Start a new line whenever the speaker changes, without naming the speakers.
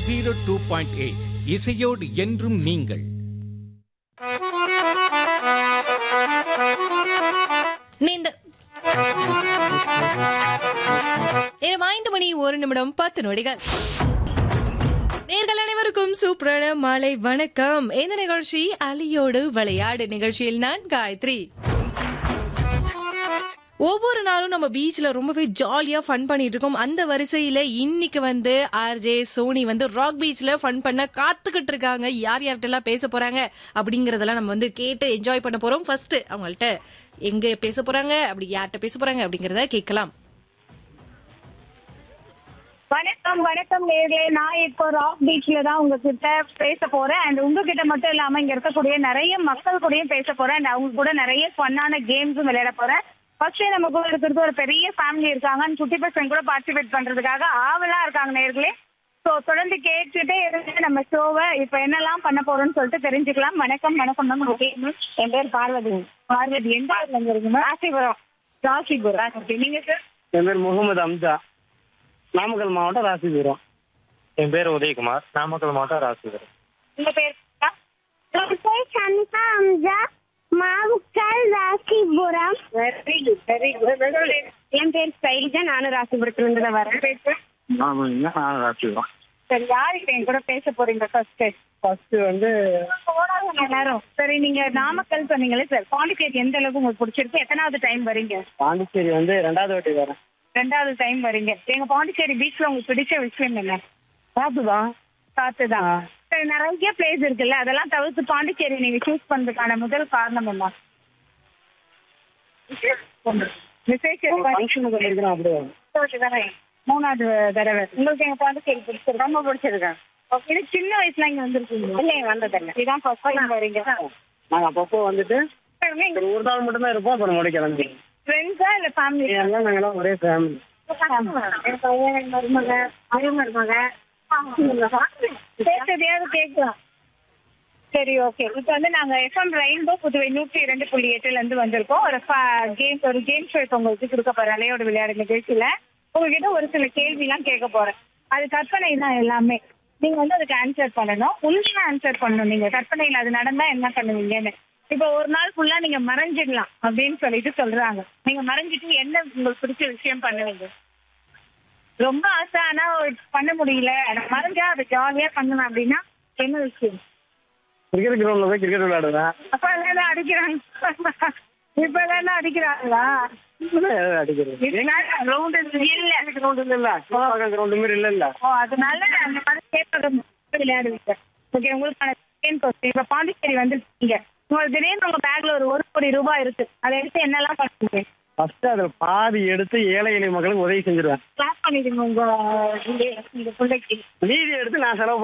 Zero two point eight இசையோடு என்றும் நீங்கள்
நீந்த நேரம் ஐந்து மணி ஒரு நிமிடம் பத்து நொடிகள் நேர்கள் அனைவருக்கும் சூப்பரான மாலை வணக்கம் இந்த நிகழ்ச்சி அலியோடு விளையாடு நிகழ்ச்சியில் நான் காயத்ரி ஒவ்வொரு நாளும் நம்ம பீச்ல ரொம்பவே ஜாலியா ஃபன் பண்ணிட்டு இருக்கோம் அந்த வரிசையில இன்னைக்கு வந்து ஆர்ஜே சோனி வந்து ராக் பீச்ல ஃபன் பண்ண காத்துக்கிட்டு இருக்காங்க யார் யார்கிட்ட எல்லாம் பேச போறாங்க அப்படிங்கறதெல்லாம் நம்ம வந்து கேட்டு என்ஜாய் பண்ண போறோம் ஃபர்ஸ்ட் அவங்கள்ட்ட எங்க பேச போறாங்க அப்படி யார்கிட்ட பேச போறாங்க அப்படிங்கறத கேட்கலாம்
வணக்கம் வணக்கம் நேர்களே நான் இப்போ ராக் பீச்ல தான் உங்ககிட்ட பேச போறேன் அண்ட் உங்ககிட்ட மட்டும் இல்லாம இங்க இருக்கக்கூடிய நிறைய மக்கள் கூடயும் பேச போறேன் அண்ட் அவங்க கூட நிறைய ஃபன்னான கேம்ஸும் விளையாட போறேன் ஃபர்ஸ்ட் நம்ம கூட இருக்கிறது ஒரு பெரிய ஃபேமிலி இருக்காங்க and குட்டி பசங்க கூட பார்ட்டிசிபேட் பண்றதுக்காக ஆவலா இருக்காங்க நேர்களே ஸோ தொடர்ந்து கேட்டுட்டே இருந்து நம்ம ஷோவை இப்போ என்னெல்லாம் பண்ண போறோம்னு சொல்லிட்டு தெரிஞ்சுக்கலாம் வணக்கம் வணக்கம் மேம் ஓகே என் பேர் பார்வதி பார்வதி எந்த ஊர்ல இருந்து இருக்குங்க ராசிபுரம் ராசிபுரம் ஓகே நீங்க சார்
என் பேர் முகமது அம்ஜா நாமக்கல் மாவட்டம் ராசிபுரம்
என் பேர் உதயகுமார் நாமக்கல் மாவட்டம் ராசிபுரம்
உங்க பேர்
என் பேர் சனிகா அம்ஜா மாவுக்கல் Rasipuram
very good very good என் பேர் ஸ்டைலிஜா நானும் ராசிபுரத்துல இருந்து தான் வரேன் பேசு
ஆமாங்க நான் ராசிபுரம்
சரி யாருக்கு என் கூட பேச போறீங்க ஃபர்ஸ்ட்
ஃபர்ஸ்ட் வந்து
எல்லாரும் சரி நீங்க நாமக்கல் சொன்னீங்களே சார் பாண்டிச்சேரி எந்த அளவுக்கு உங்களுக்கு பிடிச்சிருக்கு எத்தனாவது டைம் வரீங்க
பாண்டிச்சேரி வந்து ரெண்டாவது வாட்டி வரேன்
ரெண்டாவது டைம் வரீங்க எங்க பாண்டிச்சேரி பீச்ல உங்களுக்கு பிடிச்ச விஷயம் என்ன
பார்த்துதான்
காத்து தான் சரி நிறைய பிளேஸ் இருக்குல்ல அதெல்லாம் தவிர்த்து பாண்டிச்சேரி நீங்க சூஸ் பண்றதுக்கான முதல் காரணம் என்ன விசேஷம்
ஃபங்க்ஷனுக்கு வந்திருக்கிறோம் அப்படியே வரேன்.
மூணாவது தடவை உங்களுக்கு எங்க பாண்டிச்சேரி பிடிச்சிருக்கு ரொம்ப பிடிச்சிருக்கேன் ஓகே இது சின்ன வயசுல இங்க வந்திருக்கீங்க இல்ல வந்ததில்ல இதான் ஃபர்ஸ்ட் டைம் வரீங்க
நாங்க அப்பப்போ வந்துட்டு ஒரு ஒரு நாள் மட்டும் தான் இருப்போம் அப்புறம் முடி கிளம்பி
ஃப்ரெண்ட்ஸா இல்ல ஃபேமிலி
எல்லாம் நாங்கெல்லாம் ஒரே ஃபேமிலி
என் பையன் என் மருமக அயல் மருமக பேசுறதையாவது கேட்கலாம் சரி ஓகே இப்போ வந்து நாங்க எஃப்எம் ரெயின்போ புதுவை நூற்றி இரண்டு புள்ளி எட்டுல இருந்து வந்திருக்கோம் ஒரு கேம் ஒரு கேம் ஷோ இப்போ உங்களுக்கு கொடுக்க போறேன் அலையோட விளையாடு நிகழ்ச்சியில உங்ககிட்ட ஒரு சில கேள்விலாம் கேட்க போறேன் அது கற்பனை தான் எல்லாமே நீங்க வந்து அதுக்கு ஆன்சர் பண்ணணும் உண்மையா ஆன்சர் பண்ணணும் நீங்க கற்பனையில் அது நடந்தா என்ன பண்ணுவீங்கன்னு இப்போ ஒரு நாள் ஃபுல்லா நீங்க மறைஞ்சிடலாம் அப்படின்னு சொல்லிட்டு சொல்றாங்க நீங்க மறைஞ்சிட்டு என்ன உங்களுக்கு பிடிச்ச விஷயம் பண்ணுவீங்க ரொம்ப ஆசை ஆனா பண்ண முடியல எனக்கு மறைஞ்சா அதை ஜாலியா பண்ணுவேன் அப்படின்னா என்ன விஷயம்
கிரிக்கெட் கிரவுண்ட்ல போய் கிரிக்கெட் விளையாடுவேன்
அப்ப எல்லாம் அடிக்கிறாங்க இப்ப எல்லாம் அடிக்கிறாங்களா
அடிக்கிறது
கிரவுண்ட் இல்ல
கிரவுண்ட் இல்ல இல்ல கிரவுண்ட் மாதிரி இல்ல இல்ல
ஓ அதனால அந்த மாதிரி கேட்கறது விளையாடுவீங்க ஓகே உங்களுக்கான செகண்ட் கொஸ்டின் இப்ப பாண்டிச்சேரி வந்துருக்கீங்க உங்களுக்கு திடீர்னு உங்க பேக்ல ஒரு ஒரு கோடி ரூபாய் இருக்கு அதை எடுத்து என்னெல்லாம் பண்ணுவீங்க
ஃபர்ஸ்ட் அதுல பாதி எடுத்து ஏழை எளிய மக்களுக்கு உதவி செஞ்சிருவேன்
கிளாஸ் பண்ணிடுங்க உங்க உங்க பிள்ளைக்கு
மீதி எடுத்து நான் செலவு